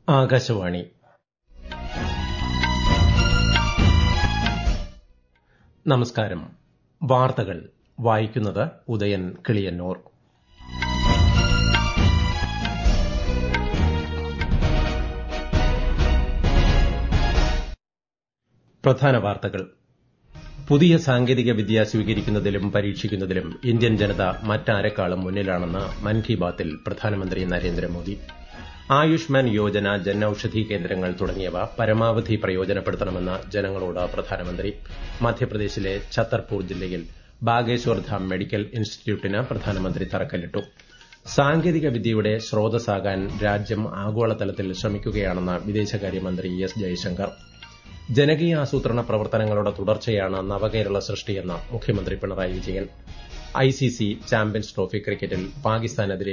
ആകാശവാണി നമസ്കാരം വാർത്തകൾ വായിക്കുന്നത് ഉദയൻ കിളിയന്നൂർ പ്രധാന വാർത്തകൾ പുതിയ സാങ്കേതിക വിദ്യ സ്വീകരിക്കുന്നതിലും പരീക്ഷിക്കുന്നതിലും ഇന്ത്യൻ ജനത മറ്റാരെക്കാളും മുന്നിലാണെന്ന് മൻ കി ബാത്തിൽ പ്രധാനമന്ത്രി നരേന്ദ്രമോദി ആയുഷ്മാൻ യോജന ജൻ ഔഷധി കേന്ദ്രങ്ങൾ തുടങ്ങിയവ പരമാവധി പ്രയോജനപ്പെടുത്തണമെന്ന് ജനങ്ങളോട് പ്രധാനമന്ത്രി മധ്യപ്രദേശിലെ ഛത്തർപൂർ ജില്ലയിൽ ബാഗേശ്വർ ധാം മെഡിക്കൽ ഇൻസ്റ്റിറ്റ്യൂട്ടിന് പ്രധാനമന്ത്രി തറക്കല്ലിട്ടു സാങ്കേതിക വിദ്യയുടെ സ്രോതസ്സാകാൻ രാജ്യം ആഗോളതലത്തിൽ ശ്രമിക്കുകയാണെന്ന് വിദേശകാര്യമന്ത്രി എസ് ജയശങ്കർ ജനകീയ ആസൂത്രണ പ്രവർത്തനങ്ങളുടെ തുടർച്ചയാണ് നവകേരള സൃഷ്ടിയെന്ന് മുഖ്യമന്ത്രി Pinarayi Vijayan ICC champions trophy ക്രിക്കറ്റിൽ പാകിസ്ഥാനെതിരെ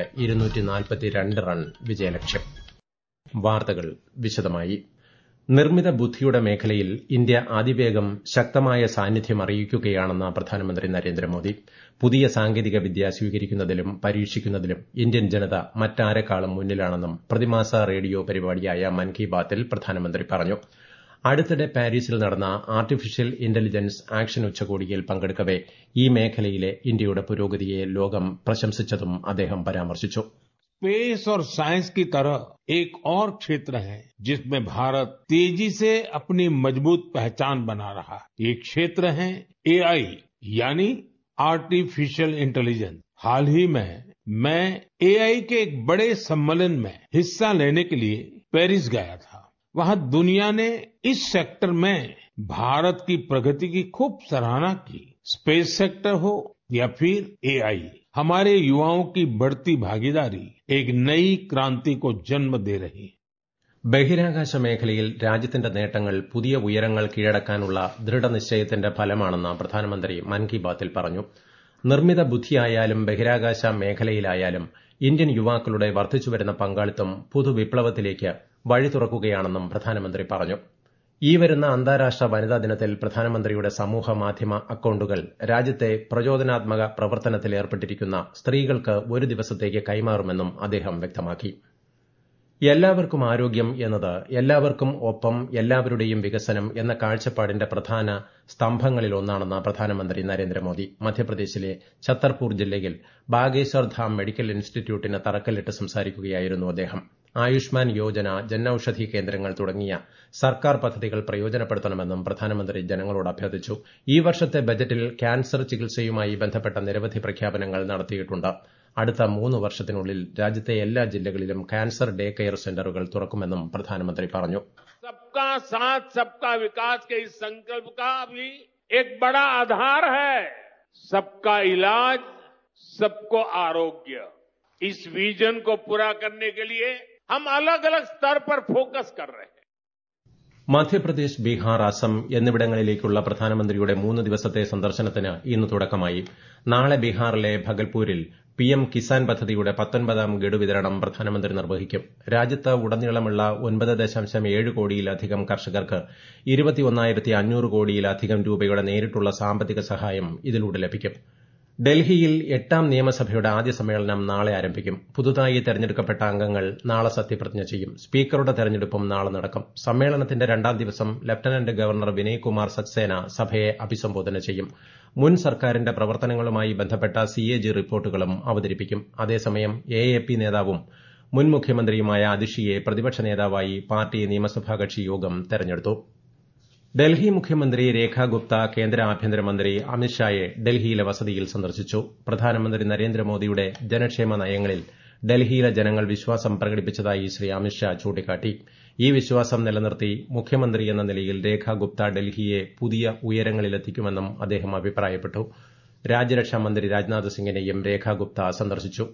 ഇന്ത്യയ്ക്ക് റൺ വിജയലക്ഷ്യം വാർത്തകൾ വിശദമായി നിർമ്മിത ബുദ്ധിയുടെ മേഖലയിൽ ഇന്ത്യ അതിവേഗം ശക്തമായ സാന്നിധ്യം അറിയിക്കുകയാണെന്ന് പ്രധാനമന്ത്രി നരേന്ദ്രമോദി പുതിയ സാങ്കേതിക വിദ്യ സ്വീകരിക്കുന്നതിലും പരീക്ഷിക്കുന്നതിലും ഇന്ത്യൻ ജനത മറ്റാരെക്കാളും മുന്നിലാണെന്നും പ്രതിമാസ റേഡിയോ പരിപാടിയായ മൻ കി ബാത്തിൽ പ്രധാനമന്ത്രി പറഞ്ഞു അടുത്തിടെ പാരീസിൽ നടന്ന ആർട്ടിഫിഷ്യൽ ഇന്റലിജൻസ് ആക്ഷൻ ഉച്ചകോടിയിൽ പങ്കെടുക്കവെ ഈ മേഖലയിലെ ഇന്ത്യയുടെ പുരോഗതിയെ ലോകം പ്രശംസിച്ചതും അദ്ദേഹം പരാമർശിച്ചു स्पेस और साइंस की तरह एक और क्षेत्र है जिसमें भारत तेजी से अपनी मजबूत पहचान बना रहा है ये क्षेत्र है एआई यानी आर्टिफिशियल इंटेलिजेंस हाल ही में मैं एआई के एक बड़े सम्मेलन में हिस्सा लेने के लिए पेरिस गया था वहां दुनिया ने इस सेक्टर में भारत की प्रगति की खूब सराहना की स्पेस सेक्टर हो या फिर एआई हमारे युवाओं की बढ़ती भागीदारी एक नई क्रांति को जन्म दे रही है ബഹിരാകാശ മേഖലയിൽ രാജ്യത്തിന്റെ നേട്ടങ്ങൾ പുതിയ ഉയരങ്ങൾ കീഴടക്കാനുള്ള ദൃഢനിശ്ചയത്തിന്റെ ഫലമാണെന്ന് പ്രധാനമന്ത്രി മൻ കി ബാത്തിൽ പറഞ്ഞു നിർമ്മിത ബുദ്ധിയായാലും ബഹിരാകാശ മേഖലയിലായാലും ഇന്ത്യൻ യുവാക്കളുടെ വർദ്ധിച്ചുവരുന്ന പങ്കാളിത്തം പുതുവിപ്ലവത്തിലേക്ക് വഴി തുറക്കുകയാണെന്നും പ്രധാനമന്ത്രി പറഞ്ഞു ഈ വരുന്ന അന്താരാഷ്ട്ര വനിതാ ദിനത്തിൽ പ്രധാനമന്ത്രിയുടെ സമൂഹ മാധ്യമ അക്കൌണ്ടുകൾ രാജ്യത്തെ പ്രചോദനാത്മക പ്രവർത്തനത്തിൽ ഏർപ്പെട്ടിരിക്കുന്ന സ്ത്രീകൾക്ക് ഒരു ദിവസത്തേക്ക് കൈമാറുമെന്നും അദ്ദേഹം വ്യക്തമാക്കി എല്ലാവർക്കും ആരോഗ്യം എന്നത് എല്ലാവർക്കും ഒപ്പം എല്ലാവരുടെയും വികസനം എന്ന കാഴ്ചപ്പാടിന്റെ പ്രധാന സ്തംഭങ്ങളിലൊന്നാണെന്ന് പ്രധാനമന്ത്രി നരേന്ദ്രമോദി മധ്യപ്രദേശിലെ ഛത്തർപൂർ ജില്ലയിൽ ബാഗേശ്വർ ധാം മെഡിക്കൽ ഇൻസ്റ്റിറ്റ്യൂട്ടിന് തറക്കല്ലിട്ട് സംസാരിക്കുകയായിരുന്നു അദ്ദേഹം ആയുഷ്മാൻ യോജന ജൻ ഔഷധി കേന്ദ്രങ്ങൾ തുടങ്ങിയ സർക്കാർ പദ്ധതികൾ പ്രയോജനപ്പെടുത്തണമെന്നും പ്രധാനമന്ത്രി ജനങ്ങളോട് അഭ്യർത്ഥിച്ചു ഈ വർഷത്തെ ബജറ്റിൽ ക്യാൻസർ ചികിത്സയുമായി ബന്ധപ്പെട്ട നിരവധി പ്രഖ്യാപനങ്ങൾ നടത്തിയിട്ടുണ്ട് അടുത്ത മൂന്ന് വർഷത്തിനുള്ളിൽ രാജ്യത്തെ എല്ലാ ജില്ലകളിലും ക്യാൻസർ ഡേ കെയർ സെന്ററുകൾ തുറക്കുമെന്നും പ്രധാനമന്ത്രി പറഞ്ഞു सबका साथ सबका विकास के इस संकल्प का भी एक बड़ा आधार है सबका इलाज सबको आरोग्य इस विजन को पूरा करने के लिए हम अलग अलग स्तर पर फोकस कर रहे हैं മധ്യപ്രദേശ് ബീഹാർ അസം എന്നിവിടങ്ങളിലേക്കുള്ള പ്രധാനമന്ത്രിയുടെ മൂന്ന് ദിവസത്തെ സന്ദർശനത്തിന് ഇന്ന് തുടക്കമായി നാളെ ബീഹാറിലെ ഭഗൽപൂരിൽ പിഎം കിസാൻ പദ്ധതിയുടെ പത്തൊൻപതാം ഗഡു വിതരണം പ്രധാനമന്ത്രി നിർവഹിക്കും രാജ്യത്ത് ഉടനീളമുള്ള ഒൻപത് ദശാംശം ഏഴ് കോടിയിലധികം കർഷകർക്ക് ഇരുപത്തിയൊന്നായിരത്തി അഞ്ഞൂറ് കോടിയിലധികം രൂപയുടെ നേരിട്ടുള്ള സാമ്പത്തിക സഹായം ഇതിലൂടെ ലഭിക്കും ഡൽഹിയിൽ എട്ടാം നിയമസഭയുടെ ആദ്യ സമ്മേളനം നാളെ ആരംഭിക്കും പുതുതായി തെരഞ്ഞെടുക്കപ്പെട്ട അംഗങ്ങൾ നാളെ സത്യപ്രതിജ്ഞ ചെയ്യും സ്പീക്കറുടെ തെരഞ്ഞെടുപ്പും നാളെ നടക്കും സമ്മേളനത്തിന്റെ രണ്ടാം ദിവസം ലഫ്റ്റനന്റ് ഗവർണർ വിനയ് കുമാർ സക്സേന സഭയെ അഭിസംബോധന ചെയ്യും മുൻ സർക്കാരിന്റെ പ്രവർത്തനങ്ങളുമായി ബന്ധപ്പെട്ട സിഎജി റിപ്പോർട്ടുകളും അവതരിപ്പിക്കും അതേസമയം എഎപി നേതാവും മുൻ മുഖ്യമന്ത്രിയുമായ അതിഷിയെ പ്രതിപക്ഷ നേതാവായി പാർട്ടി നിയമസഭാ കക്ഷി യോഗം തെരഞ്ഞെടുത്തു ഡൽഹി മുഖ്യമന്ത്രി രേഖ ഗുപ്ത കേന്ദ്ര ആഭ്യന്തരമന്ത്രി അമിത്ഷായെ ഡൽഹിയിലെ വസതിയിൽ സന്ദർശിച്ചു പ്രധാനമന്ത്രി നരേന്ദ്രമോദിയുടെ ജനക്ഷേമ നയങ്ങളിൽ ഡൽഹിയിലെ ജനങ്ങൾ വിശ്വാസം പ്രകടിപ്പിച്ചതായി ശ്രീ അമിത്ഷാ ചൂണ്ടിക്കാട്ടി ഈ വിശ്വാസം നിലനിർത്തി മുഖ്യമന്ത്രി എന്ന നിലയിൽ രേഖ ഗുപ്ത ഡൽഹിയെ പുതിയ ഉയരങ്ങളിലെത്തിക്കുമെന്നും അദ്ദേഹം അഭിപ്രായപ്പെട്ടു രാജ്യരക്ഷാ മന്ത്രി രാജ്നാഥ് സിംഗിനെയും രേഖ ഗുപ്ത സന്ദർശിച്ചു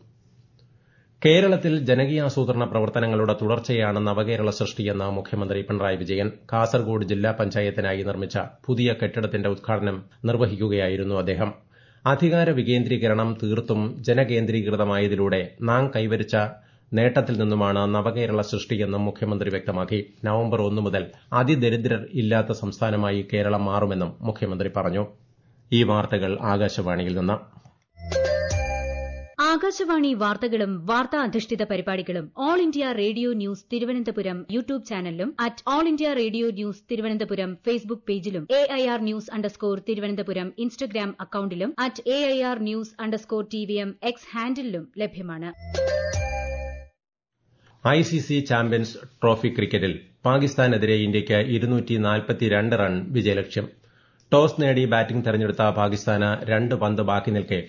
കേരളത്തിൽ ജനകീയാസൂത്രണ പ്രവർത്തനങ്ങളുടെ തുടർച്ചയാണ് നവകേരള സൃഷ്ടിയെന്ന് മുഖ്യമന്ത്രി പിണറായി വിജയൻ കാസർഗോഡ് ജില്ലാ പഞ്ചായത്തിനായി നിർമ്മിച്ച പുതിയ കെട്ടിടത്തിന്റെ ഉദ്ഘാടനം നിർവഹിക്കുകയായിരുന്നു അദ്ദേഹം അധികാര വികേന്ദ്രീകരണം തീർത്തും ജനകേന്ദ്രീകൃതമായതിലൂടെ നാം കൈവരിച്ച നേട്ടത്തിൽ നിന്നുമാണ് നവകേരള സൃഷ്ടിയെന്നും മുഖ്യമന്ത്രി വ്യക്തമാക്കി നവംബർ ഒന്നു മുതൽ അതിദരിദ്രർ ഇല്ലാത്ത സംസ്ഥാനമായി കേരളം മാറുമെന്നും മുഖ്യമന്ത്രി പറഞ്ഞു ഈ വാർത്തകൾ ആകാശവാണിയിൽ നിന്ന് ആകാശവാണി വാർത്തകളും വാർത്താ അധിഷ്ഠിത പരിപാടികളും All India Radio News Thiruvananthapuram YouTube ചാനലിലും at All India Radio News Thiruvananthapuram Facebook പേജിലും A I R news underscore Thiruvananthapuram Instagram അക്കൌണ്ടിലും at A I R news underscore T V M X ഹാൻഡിലും ലഭ്യമാണ് I C C champions trophy ക്രിക്കറ്റിൽ പാകിസ്ഥാനെതിരെ ഇന്ത്യയ്ക്ക് run വിജയലക്ഷ്യം toss നേടി ബാറ്റിംഗ് തെരഞ്ഞെടുത്ത പാകിസ്ഥാന് രണ്ട് പന്ത് ബാക്കി നിൽക്കെ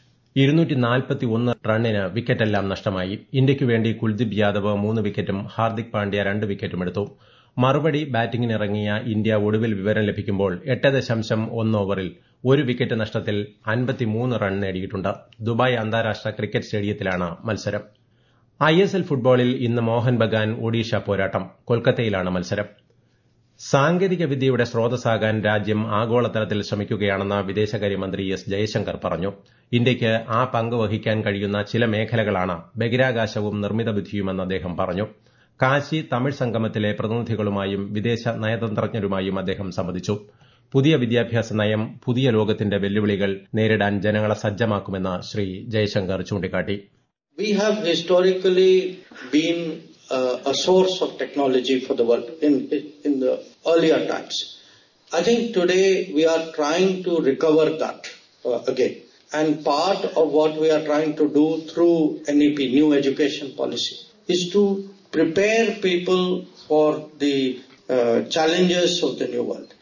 റണ്ണിന് വിക്കറ്റെല്ലാം നഷ്ടമായി ഇന്ത്യയ്ക്കു വേണ്ടി കുൽദീപ് യാദവ് മൂന്ന് വിക്കറ്റും ഹാർദിക് പാണ്ഡ്യ രണ്ട് വിക്കറ്റും എടുത്തു മറുപടി ബാറ്റിംഗിനിറങ്ങിയ ഇന്ത്യ ഒടുവിൽ വിവരം ലഭിക്കുമ്പോൾ എട്ട് ദശാംശം ഒന്ന് ഓവറിൽ ഒരു വിക്കറ്റ് നഷ്ടത്തിൽ അൻപത്തിമൂന്ന് റൺ നേടിയിട്ടുണ്ട് ദുബായ് അന്താരാഷ്ട്ര ക്രിക്കറ്റ് സ്റ്റേഡിയത്തിലാണ് മത്സരം ഐ എസ് എൽ ഫുട്ബോളിൽ ഇന്ന് മോഹൻ ബഗാൻ ഒഡീഷ പോരാട്ടം കൊൽക്കത്തയിലാണ് മത്സരം സാങ്കേതിക വിദ്യയുടെ സ്രോതസ്സാകാൻ രാജ്യം ആഗോളതലത്തിൽ ശ്രമിക്കുകയാണെന്ന് വിദേശകാര്യമന്ത്രി എസ് ജയശങ്കർ പറഞ്ഞു ഇന്ത്യയ്ക്ക് ആ പങ്ക് വഹിക്കാൻ കഴിയുന്ന ചില മേഖലകളാണ് ബഹിരാകാശവും നിർമ്മിത ബുദ്ധിയുമെന്ന് അദ്ദേഹം പറഞ്ഞു കാശി തമിഴ് സംഗമത്തിലെ പ്രതിനിധികളുമായും വിദേശ നയതന്ത്രജ്ഞരുമായും അദ്ദേഹം സംവദിച്ചു പുതിയ വിദ്യാഭ്യാസ നയം പുതിയ ലോകത്തിന്റെ വെല്ലുവിളികൾ നേരിടാൻ ജനങ്ങളെ സജ്ജമാക്കുമെന്ന് ശ്രീ ജയശങ്കർ ചൂണ്ടിക്കാട്ടി We have historically been uh, a source of technology for the world in, in the earlier times. I think today we are trying to recover that uh, again. And part of what we are trying to do through NEP, New Education Policy, is to prepare people for the uh, challenges of the new world.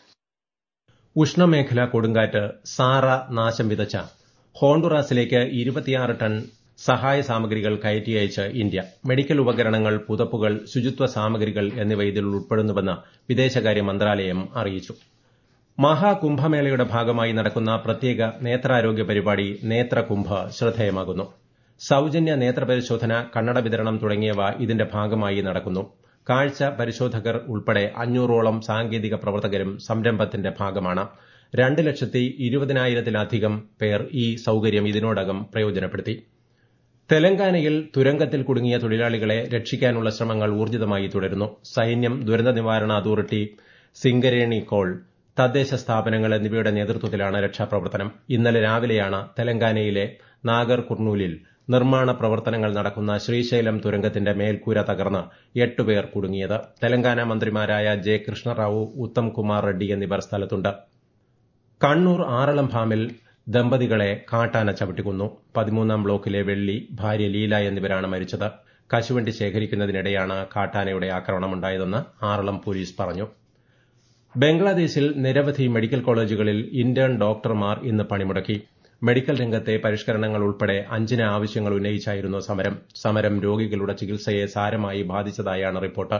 ഉഷ്ണമേഖല കൊടുങ്കാറ്റ് Sara നാശം വിതച്ച ഹോണ്ടുറാസിലേക്ക് ഇരുപത്തിയാറ് ton സഹായ സാമഗ്രികൾ കയറ്റി അയച്ച് India medical ഉപകരണങ്ങൾ പുതപ്പുകൾ ശുചിത്വ സാമഗ്രികൾ എന്നിവ ഇതിൽ ഉൾപ്പെടുന്നുവെന്ന് വിദേശകാര്യ മന്ത്രാലയം അറിയിച്ചു മഹാകുംഭമേളയുടെ ഭാഗമായി നടക്കുന്ന പ്രത്യേക നേത്രാരോഗ്യ പരിപാടി നേത്രകുംഭ ശ്രദ്ധേയമാകുന്നു സൌജന്യ നേത്രപരിശോധന കണ്ണട വിതരണം തുടങ്ങിയവ ഇതിന്റെ ഭാഗമായി നടക്കുന്നു കാഴ്ച പരിശോധകർ ഉൾപ്പെടെ അഞ്ഞൂറോളം സാങ്കേതിക പ്രവർത്തകരും സംരംഭത്തിന്റെ ഭാഗമാണ് രണ്ട് ലക്ഷത്തി ഇരുപതിനായിരത്തിലധികം പേർ ഈ സൌകര്യം ഇതിനോടകം പ്രയോജനപ്പെടുത്തി തെലങ്കാനയിൽ തുരങ്കത്തിൽ കുടുങ്ങിയ തൊഴിലാളികളെ രക്ഷിക്കാനുള്ള ശ്രമങ്ങൾ ഊർജിതമായി തുടരുന്നു സൈന്യം ദുരന്ത നിവാരണ അതോറിറ്റി സിംഗരേണി കോൾ തദ്ദേശ സ്ഥാപനങ്ങൾ എന്നിവയുടെ നേതൃത്വത്തിലാണ് രക്ഷാപ്രവർത്തനം ഇന്നലെ രാവിലെയാണ് തെലങ്കാനയിലെ നാഗർ കുർണൂലിൽ നിർമ്മാണ പ്രവർത്തനങ്ങൾ നടക്കുന്ന ശ്രീശൈലം തുരങ്കത്തിന്റെ മേൽക്കൂര തകർന്ന് എട്ടുപേർ കുടുങ്ങിയത് തെലങ്കാന മന്ത്രിമാരായ ജെ കൃഷ്ണറാവു ഉത്തം കുമാർ റെഡ്ഡി എന്നിവർ സ്ഥലത്തുണ്ട് കണ്ണൂർ ആറളം ഫാമിൽ ദമ്പതികളെ കാട്ടാന ചവിട്ടിക്കൊന്നു പതിമൂന്നാം ബ്ലോക്കിലെ വെള്ളി ഭാര്യ ലീല എന്നിവരാണ് മരിച്ചത് കശുവണ്ടി ശേഖരിക്കുന്നതിനിടെയാണ് കാട്ടാനയുടെ ആക്രമണമുണ്ടായതെന്ന് ആറളം പോലീസ് പറഞ്ഞു ബംഗ്ലാദേശിൽ നിരവധി മെഡിക്കൽ കോളേജുകളിൽ ഇന്റേൺ ഡോക്ടർമാർ ഇന്ന് പണിമുടക്കി മെഡിക്കൽ രംഗത്തെ പരിഷ്കരണങ്ങൾ ഉൾപ്പെടെ അഞ്ചിന് ആവശ്യങ്ങൾ ഉന്നയിച്ചായിരുന്നു സമരം സമരം രോഗികളുടെ ചികിത്സയെ സാരമായി ബാധിച്ചതായാണ് റിപ്പോർട്ട്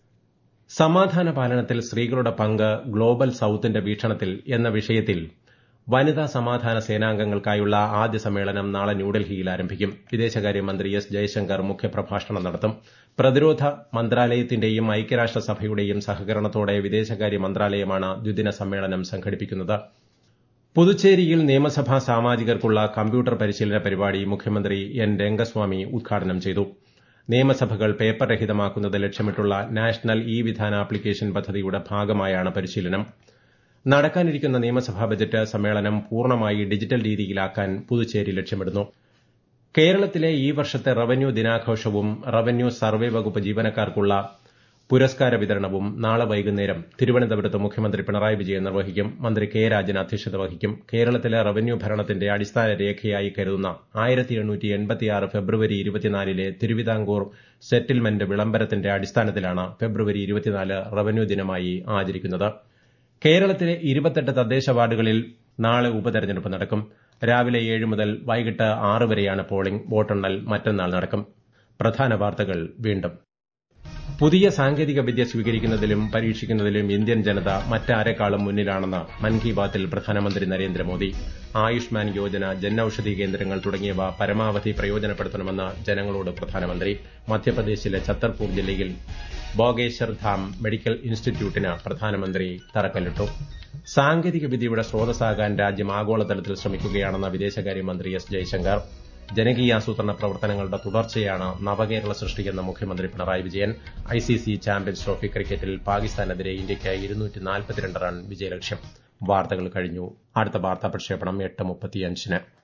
സമാധാന പാലനത്തിൽ സ്ത്രീകളുടെ പങ്ക് ഗ്ലോബൽ സൌത്തിന്റെ വീക്ഷണത്തിൽ എന്ന വിഷയത്തിൽ വനിതാ സമാധാന സേനാംഗങ്ങൾക്കായുള്ള ആദ്യ സമ്മേളനം നാളെ ന്യൂഡൽഹിയിൽ ആരംഭിക്കും വിദേശകാര്യമന്ത്രി എസ് ജയശങ്കർ മുഖ്യപ്രഭാഷണം നടത്തും പ്രതിരോധ മന്ത്രാലയത്തിന്റെയും ഐക്യരാഷ്ട്രസഭയുടെയും സഹകരണത്തോടെ വിദേശകാര്യ മന്ത്രാലയമാണ് ദ്വിദിന സമ്മേളനം സംഘടിപ്പിക്കുന്നത് പുതുച്ചേരിയിൽ നിയമസഭാ സാമാജികർക്കുള്ള കമ്പ്യൂട്ടർ പരിശീലന പരിപാടി മുഖ്യമന്ത്രി എൻ രംഗസ്വാമി ഉദ്ഘാടനം ചെയ്തു നിയമസഭകൾ പേപ്പർ രഹിതമാക്കുന്നത് ലക്ഷ്യമിട്ടുള്ള നാഷണൽ ഇ വിധാന ആപ്ലിക്കേഷൻ പദ്ധതിയുടെ ഭാഗമായാണ് പരിശീലനം നടക്കാനിരിക്കുന്ന നിയമസഭാ ബജറ്റ് സമ്മേളനം പൂർണ്ണമായി ഡിജിറ്റൽ രീതിയിലാക്കാൻ പുതുച്ചേരി ലക്ഷ്യമിടുന്നു കേരളത്തിലെ ഈ വർഷത്തെ റവന്യൂ ദിനാഘോഷവും റവന്യൂ സർവേ വകുപ്പ് ജീവനക്കാർക്കുള്ള പുരസ്കാര വിതരണവും നാളെ വൈകുന്നേരം തിരുവനന്തപുരത്ത് മുഖ്യമന്ത്രി പിണറായി വിജയൻ നിർവഹിക്കും മന്ത്രി കെ രാജൻ അധ്യക്ഷത വഹിക്കും കേരളത്തിലെ റവന്യൂ ഭരണത്തിന്റെ അടിസ്ഥാന രേഖയായി കരുതുന്ന ആയിരത്തി എണ്ണൂറ്റി എൺപത്തിയാറ് ഫെബ്രുവരി ഇരുപത്തിനാലിലെ തിരുവിതാംകൂർ സെറ്റിൽമെന്റ് വിളംബരത്തിന്റെ അടിസ്ഥാനത്തിലാണ് ഫെബ്രുവരി ഇരുപത്തിനാല് റവന്യൂ ദിനമായി ആചരിക്കുന്നത് കേരളത്തിലെ ഇരുപത്തെട്ട് തദ്ദേശ വാർഡുകളിൽ നാളെ ഉപതെരഞ്ഞെടുപ്പ് നടക്കും രാവിലെ ഏഴ് മുതൽ വൈകിട്ട് ആറ് വരെയാണ് പോളിംഗ് വോട്ടെണ്ണൽ മറ്റന്നാൾ നടക്കും പ്രധാന വാർത്തകൾ വീണ്ടും പുതിയ സാങ്കേതിക വിദ്യ സ്വീകരിക്കുന്നതിലും പരീക്ഷിക്കുന്നതിലും ഇന്ത്യൻ ജനത മറ്റാരെക്കാളും മുന്നിലാണെന്ന് മൻ കി ബാത്തിൽ പ്രധാനമന്ത്രി നരേന്ദ്രമോദി ആയുഷ്മാൻ യോജന ജൻൌഷധി കേന്ദ്രങ്ങൾ തുടങ്ങിയവ പരമാവധി പ്രയോജനപ്പെടുത്തണമെന്ന് ജനങ്ങളോട് പ്രധാനമന്ത്രി മധ്യപ്രദേശിലെ ഛത്തർപൂർ ജില്ലയിൽ ബോഗേശ്വർ ധാം മെഡിക്കൽ ഇൻസ്റ്റിറ്റ്യൂട്ടിന് പ്രധാനമന്ത്രി തറക്കല്ലിട്ടു സാങ്കേതിക വിദ്യയുടെ സ്രോതസ്സാകാൻ രാജ്യം ആഗോളതലത്തിൽ ശ്രമിക്കുകയാണെന്ന് വിദേശകാര്യമന്ത്രി എസ് ജയശങ്കർ ജനകീയാസൂത്രണ പ്രവർത്തനങ്ങളുടെ തുടർച്ചയാണ് നവകേരള സൃഷ്ടിയെന്ന മുഖ്യമന്ത്രി Pinarayi Vijayan ICC champions trophy ക്രിക്കറ്റിൽ പാകിസ്ഥാനെതിരെ ഇന്ത്യയ്ക്ക് റൺ വിജയലക്ഷ്യം വാർത്തകൾ കഴിഞ്ഞു അടുത്ത വാർത്താ പ്രക്ഷേപണം എട്ട് മുപ്പത്തിയഞ്ചിന്